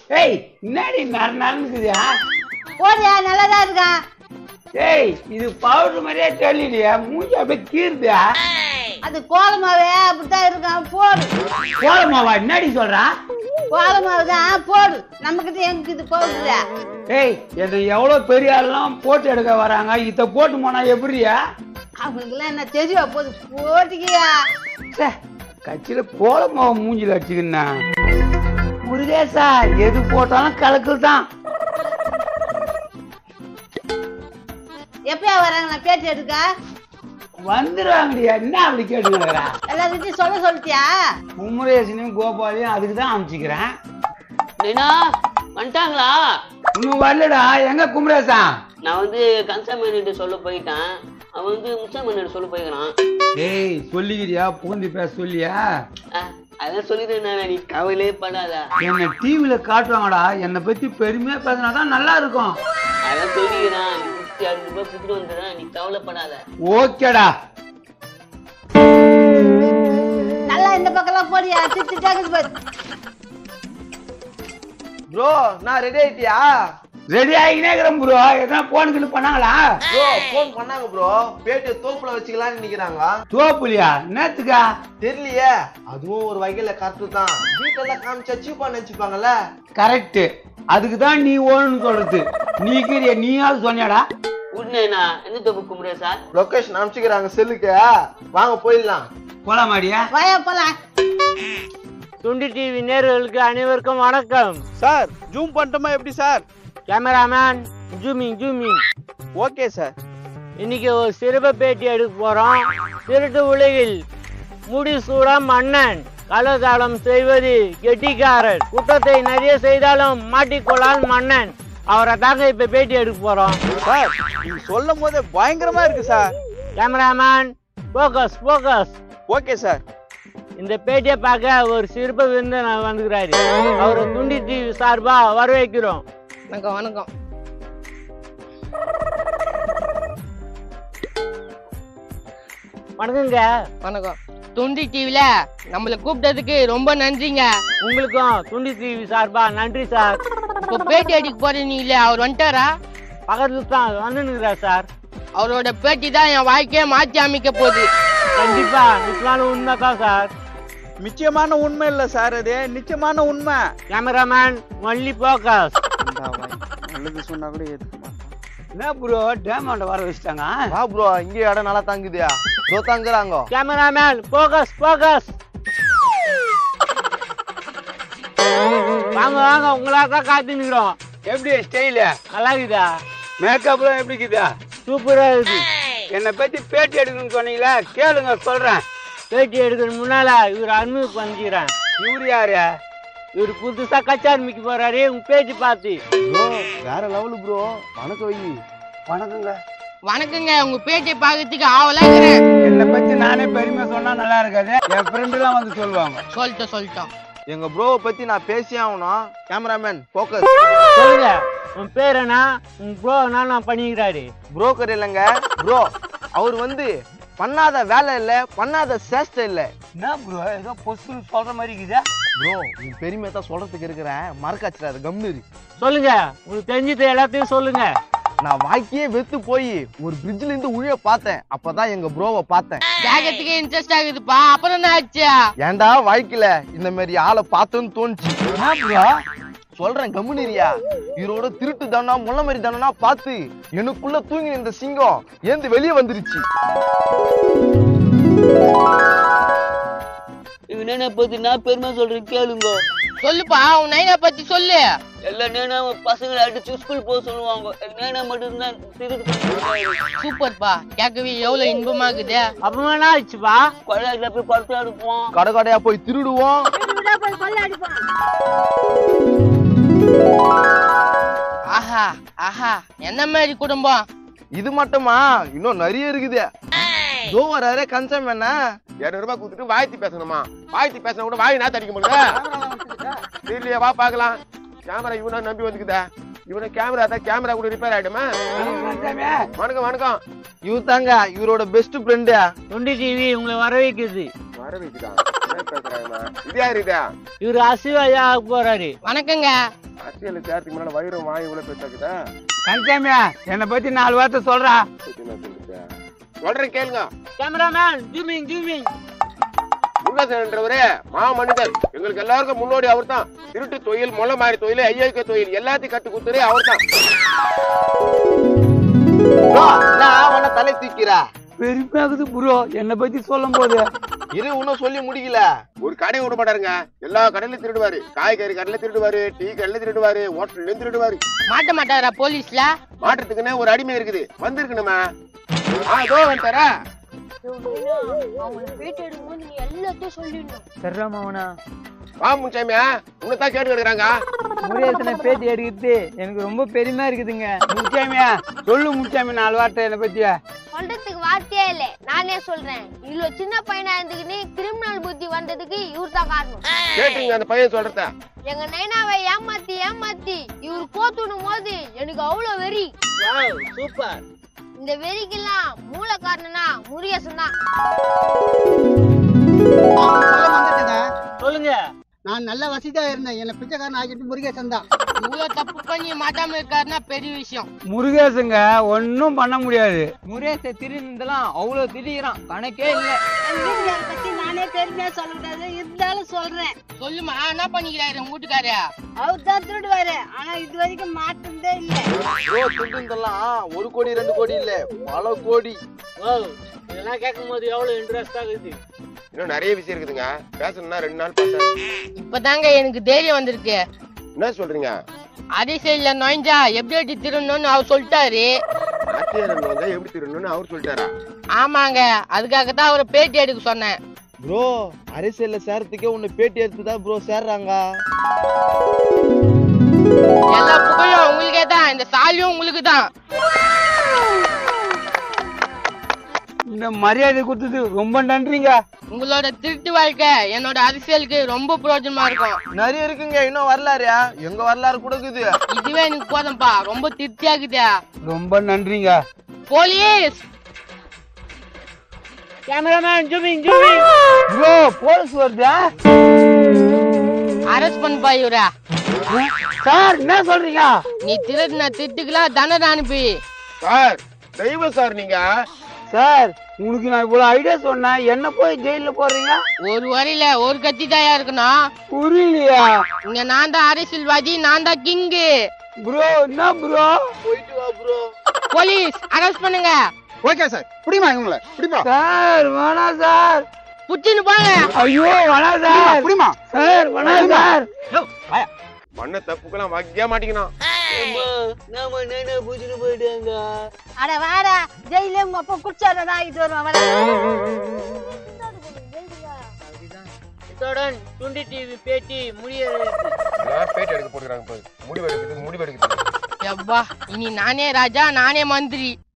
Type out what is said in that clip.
ஏய் என்னடி நர நரனுக்குதியா போடியா நல்லாதான் இருக்கான் ஏய் இது பவுடர் மாதிரியே தெரியலையா மூஞ்சி அப்படியே கீறுதியா அது கோலமாவே அப்படித்தான் இருக்கான் போடு கோலமாவா என்னடி சொல்றா கோலமாவு தான் போடு நம்ம கிட்ட எங்க இது போகுது ஏய் இது எவ்வளவு பெரிய ஆள்லாம் போட்டு எடுக்க வராங்க இத போட்டு போனா எப்படியா அவங்களுக்குலாம் என்ன தெரியவா போது போட்டிக்கியா ச்சே, கட்சியில கோலமாவை மூஞ்சில அடிச்சுக்கின்னா முருகேசா எது போட்டாலும் கலக்குது தான் எப்பயா வராங்க நான் பேட்டி எடுக்க வந்துருவாங்கடியா என்ன அப்படி கேட்டுக்கிறா எல்லார்கிட்டயும் சொல்ல சொல்லிட்டியா மும்முரேசனையும் கோபாலையும் அதுக்கு தான் அமைச்சிக்கிறேன் நைனா வந்துட்டாங்களா இன்னும் வரலடா எங்க குமரேசா நான் வந்து கன்சாமன்கிட்ட சொல்ல போயிட்டேன் அவன் வந்து முசாமன்கிட்ட சொல்ல போய்க்கிறான் ஏய் சொல்லிக்கிறியா பூந்தி பேச சொல்லியா அஹ், அதான் சொல்லிடுறேன் நீ கவலையே படாத என்ன டிவில காட்டுவாங்கடா என்னை பத்தி பெருமையா பேசினாதான் நல்லா இருக்கும் அதான் சொல்லிக்கிறான் நீ குத்தி அஞ்சு ரூபாய் குத்துட்டு வந்துடுறேன் நீ கவலைப்படாத ஓகேடா நல்லா இந்த பக்கம்லாம் போடியா திட்டு கேக்குது பாரு ப்ரோ நான் ரெடி ஆயிட்டியா ரெடி ஆகினே இருக்கிறேன் ப்ரோ எதனா போன் கிட்ட பண்ணாங்களா ப்ரோ ஃபோன் பண்ணாங்க ப்ரோ பேட்டியை தோப்புல வச்சுக்கலாம்னு நினைக்கிறாங்க தோப்புலியா என்னத்துக்கா தெரியலையே அதுவும் ஒரு வகையில கரெக்டு தான் வீட்டெல்லாம் காமிச்சா சீப்பா நினைச்சுப்பாங்கல்ல கரெக்ட் அதுக்கு தான் நீ ஓணுன்னு சொல்றது நீ கிரிய நீயாவது சொன்னியாடா உடனேண்ணா எந்த தொப்பு கும்பிடுற சார் லொகேஷன் அனுப்பிச்சுக்கிறாங்க செல்லுக்கு வாங்க போயிடலாம் போலாமாடியா வாயா போலாம் துண்டி டிவி நேர்களுக்கு அனைவருக்கும் வணக்கம் சார் ஜூம் பண்ணிட்டோமா எப்படி sir cameraman zooming zooming okay sir இன்னைக்கு ஒரு சிறப்பு பேட்டி எடுக்க போறோம் திருட்டு உலகில் முடிசூடா மன்னன் கலதாளம் செய்வது கெட்டிக்காரர் குற்றத்தை நிறைய செய்தாலும் மாட்டிக்கொள்ளால் மன்னன் அவரை தாங்க இப்ப பேட்டி எடுக்க போறோம் சார் நீங்க சொல்லும் போதே பயங்கரமா இருக்கு sir cameraman focus focus okay sir இந்த பேட்டியை பார்க்க ஒரு சிறப்பு விருந்தினர் வந்துக்கிறாரு அவரை துண்டி டிவி சார்பா வரவேற்கிறோம் வணக்கம் வணக்கம் வணக்கங்க வணக்கம் துண்டி டிவில நம்மள கூப்பிட்டதுக்கு ரொம்ப நன்றிங்க உங்களுக்கும் துண்டி டிவி சார்பா நன்றி சார் இப்போ பேட்டி அடிக்க போறீங்களே அவர் வந்துட்டாரா பக்கத்துல தான் வந்துனுக்குறா சார் அவரோட பேட்டி தான் என் வாழ்க்கையை மாற்றி அமைக்க போகுது கண்டிப்பா நிச்சயமான உண்மை தான் சார் நிச்சயமான உண்மை இல்ல சார் அது நிச்சயமான உண்மை கேமராமேன் ஒன்லி போக்கஸ் இந்தா வாய். நல்லது சொன்னா கூட ஏத்துக்க மாட்டான். என்ன ப்ரோ டேமாண்ட வர வச்சுட்டாங்க வா ப்ரோ இங்க இடம் நல்லா தாங்குதியா தோ தங்குறாங்க கேமராமேன் போக்கஸ் போக்கஸ் வாங்க வாங்க உங்களா தான் காத்து நிக்கிறோம் எப்படி ஸ்டைல நல்லா இருக்குதா மேக்கப்லாம் எப்படி இருக்குதா சூப்பரா இருக்கு என்னை பத்தி பேட்டி எடுக்கணும்னு சொன்னீங்களா கேளுங்க சொல்றேன் பேட்டி எடுக்கிற முன்னால இவர் அறிமுகம் பண்ணிக்கிறேன் இவரு யாரு இவர் புதுசா கச்சா ஆரம்பிக்க போறாரு உங்க பேட்டி பார்த்து ப்ரோ வேற லெவலு ப்ரோ வணக்கம் வை வணக்கங்க வணக்கங்க உங்க பேட்டியை பார்க்கறதுக்கு ஆவலா இருக்கிறேன் என்னை பத்தி நானே பெருமை சொன்னா நல்லா இருக்காது என் ஃப்ரெண்டு எல்லாம் வந்து சொல்லுவாங்க சொல்லிட்டோம் சொல்லிட்டோம் எங்க ப்ரோவை பத்தி நான் பேசியே ஆகணும் கேமராமேன் போக்கஸ் சொல்லுங்க உன் பேர் என்ன உன் ப்ரோ என்ன நான் பண்ணிக்கிறாரு புரோக்கர் இல்லைங்க ப்ரோ அவர் வந்து பண்ணாத வேலை இல்ல பண்ணாத சேஷ்டை இல்ல என்ன ப்ரோ ஏதோ பொசு சொல்ற மாதிரி இருக்குதா ப்ரோ உன் பெருமையை தான் சொல்றதுக்கு இருக்கிறேன் மறக்காச்சிடாத கம்னு இரு. சொல்லுங்க உங்களுக்கு தெரிஞ்சது எல்லாத்தையும் சொல்லுங்க நான் வாய்க்கே வெத்து போய் ஒரு பிரிட்ஜ்ல இருந்து உழிய பார்த்தேன் அப்பதான் எங்க ப்ரோவை பார்த்தேன் கேட்கறதுக்கு இன்ட்ரெஸ்ட் ஆகுதுப்பா அப்புறம் என்ன ஆச்சு ஏன்டா வாழ்க்கையில இந்த மாதிரி ஆளை பார்த்தோன்னு தோணுச்சு என்ன ப்ரோ சொல்றேன் கம்முனிரியா இவரோட திருட்டு தானா முள்ள மாதிரி தானா பார்த்து எனக்குள்ள தூங்கி இந்த சிங்கம் ஏந்து வெளியே வந்துருச்சு இவன் என்ன பத்தி நான் பெருமை சொல்றேன் கேளுங்க சொல்லுப்பா உன் நைனா பத்தி சொல்லு எல்லா நேனா பசங்களை அடிச்சு ஸ்கூல் போக சொல்லுவாங்க நேனா மட்டும்தான் திருட்டு சூப்பர்ப்பா கேட்கவே எவ்வளவு இன்பமா இருக்குது அப்புறமா என்ன ஆச்சுப்பா கொள்ளையில போய் படுத்து அனுப்புவோம் கடை கடையா போய் திருடுவோம் ஆஹா ஆஹா என்ன மாதிரி குடும்பம் இது மட்டுமா இன்னும் நிறைய இருக்குது தோ வராரே கன்சம் என்ன இருநூறு ரூபாய் கொடுத்துட்டு வாய்த்தி பேசணுமா வாய்த்தி பேசினா கூட வாய் நான் தடிக்க முடியல தெரியலையே வா பார்க்கலாம் கேமரா இவனா நம்பி வந்துக்குதா இவன கேமரா தான் கேமரா கூட ரிப்பேர் ஆயிடுமா வணக்கம் வணக்கம் இவர் தாங்க இவரோட பெஸ்ட் ஃப்ரெண்டு தொண்டி டிவி உங்களை வரவேற்குது வர வைக்குதா என்ன பேசுறாங்கம்மா இது யாரு இதா இவரு அசிவாயா ஆக போறாரு வணக்கங்க அரசியல் சேர்த்துக்கு முன்னால வயிறும் வாய் இவ்வளவு பேசாக்குதா கந்தசாமியா என்னை பத்தி நாலு வார்த்தை சொல்றா சொல்றேன் கேளுங்க கேமராமேன் ஜூமிங் ஜூமிங் முருகேசன்றவரே மா மனிதர் எங்களுக்கு எல்லாருக்கும் முன்னோடி அவர்தான் திருட்டு தொழில் முளை மாறி தொழில் ஐயோக்க தொழில் எல்லாத்தையும் கட்டு குத்துறே அவர்தான் ப்ரோ நான் உன்னை தலை தூக்கிறா பெருமையாகுது ப்ரோ என்னை பத்தி சொல்லும் போது இரு இன்னும் சொல்லி முடிக்கல ஒரு கடை விட மாட்டாருங்க எல்லா கடையிலும் திருடுவாரு காய்கறி கடையில திருடுவாரு டீ கடையில திருடுவாரு ஹோட்டல்லையும் திருடுவாரு மாட்ட மாட்டாரா போலீஸ்ல மாற்றத்துக்குன்னே ஒரு அடிமை இருக்குது வந்திருக்கணுமா ஆ இதோ வந்துட்டாரா அவங்களை பேட்டி எடுக்கும்போது நீ எல்லாத்தையும் சொல்லிடணும் சரிடா மாவனா வா முன்சாமியா உன்னதான் கேட்டு எடுக்கிறாங்க முருகேசனை பேட்டி எடுக்கிறது எனக்கு ரொம்ப பெருமையா இருக்குதுங்க முச்சாமியா சொல்லு முச்சாமி நாலு வார்த்தை என்னை பத்தியா சொல்றதுக்கு வார்த்தையே இல்ல நானே சொல்றேன் இவ்வளவு சின்ன பையனா இருந்துக்கின்னு கிரிமினல் புத்தி வந்ததுக்கு இவர் தான் காரணம் கேட்டீங்க அந்த பையன் சொல்றத எங்க நைனாவை ஏமாத்தி ஏமாத்தி இவர் கோத்துடும் போது எனக்கு அவ்வளவு வெறி சூப்பர் இந்த வெறிக்கெல்லாம் மூல காரணம்னா முருகேசன் தான் வந்துட்டுங்க சொல்லுங்க நான் நல்ல வசதியா இருந்தேன் என்ன பிச்சைக்காரன் ஆக்கிட்டு முருகேசன் தான் இவ்வளவு தப்பு பண்ணி மாட்டாம இருக்காருன்னா பெரிய விஷயம் முருகேசங்க ஒன்னும் பண்ண முடியாது முரேச திருந்தெல்லாம் அவ்வளவு திடீரான் கணக்கே இல்ல பத்தி நானே பெருமையா சொல்லக்கூடாது இருந்தாலும் சொல்றேன் சொல்லுமா என்ன பண்ணிக்கிறாரு உங்க வீட்டுக்காரு அவர் தான் திருடுவாரு ஆனா இது வரைக்கும் மாட்டுனதே இல்ல ப்ரோ திருடுந்தெல்லாம் ஒரு கோடி ரெண்டு கோடி இல்ல பல கோடி ஓ இதெல்லாம் கேட்கும் போது எவ்வளவு இன்ட்ரெஸ்ட் ஆகுது இன்னும் நிறைய விஷயம் இருக்குதுங்க பேசணும்னா ரெண்டு நாள் பேச இப்பதாங்க எனக்கு தைரியம் வந்திருக்கு என்ன சொல்றீங்க அரசியல்ல நுழைஞ்சா எப்படி எப்படி திருடணும்னு அவர் சொல்லிட்டாரு ஆட்சியரன் வந்து எப்படி திருடணும்னு அவர் சொல்லிட்டாரா ஆமாங்க அதுக்காக தான் அவரை பேட்டி எடுக்க சொன்னேன் ப்ரோ அரசியல்ல சேர்றதுக்கே உன்னை பேட்டி எடுத்து தான் ப்ரோ சேர்றாங்க எல்லா புகழும் உங்களுக்கே தான் இந்த சாலியும் உங்களுக்கு தான் இந்த மரியாதை கொடுத்தது ரொம்ப நன்றிங்க உங்களோட திருட்டு வாழ்க்கை என்னோட அரசியலுக்கு ரொம்ப பிரயோஜனமா இருக்கும் நிறைய இருக்குங்க இன்னும் வரலாறியா எங்க வரலாறு கூட இருக்குது இதுவே எனக்கு போதும்பா ரொம்ப திருப்தியா இருக்குதா ரொம்ப நன்றிங்க police cameraman zooming zooming bro police வருதா அரெஸ்ட் பண்ணுப்பா இவரா சார் என்ன சொல்றீங்க நீ திருடின திட்டுக்கெல்லாம் தண்டனை அனுப்பி சார் தெய்வம் சார் நீங்க சார் உனக்கு நான் இவ்வளவு ஐடியா சொன்னேன் என்ன போய் ஜெயில போடுறீங்க ஒரு வரியில ஒரு கத்தி தாயா இருக்கணும் புரியலையா இங்க நான் தான் அரசியல்வாதி நான் தான் கிங்கு ப்ரோ என்ன ப்ரோ போயிட்டு வா ப்ரோ போலீஸ் அரெஸ்ட் பண்ணுங்க ஓகே சார் பிடிமா இவங்கள பிடிப்பா சார் வேணாம் சார் புடிச்சுன்னு போங்க ஐயோ வேணாம் சார் பிடிமா சார் வேணாம் சார் பண்ண தப்புக்கெல்லாம் வக்கிய மாட்டீங்கண்ணா நாம என்ன பூச்சிட்டு போயிட்டாங்க அட வாடா ஜெயில உங்க அப்பா குடிச்சாரதா இது வருவான் வாடா இத்துடன் டுண்டி டிவி பேட்டி முடியறது பேட்டி எடுக்க போட்டுக்கிறாங்க முடிவு எடுக்குது முடிவு எடுக்குது எப்பா இனி நானே ராஜா நானே மந்திரி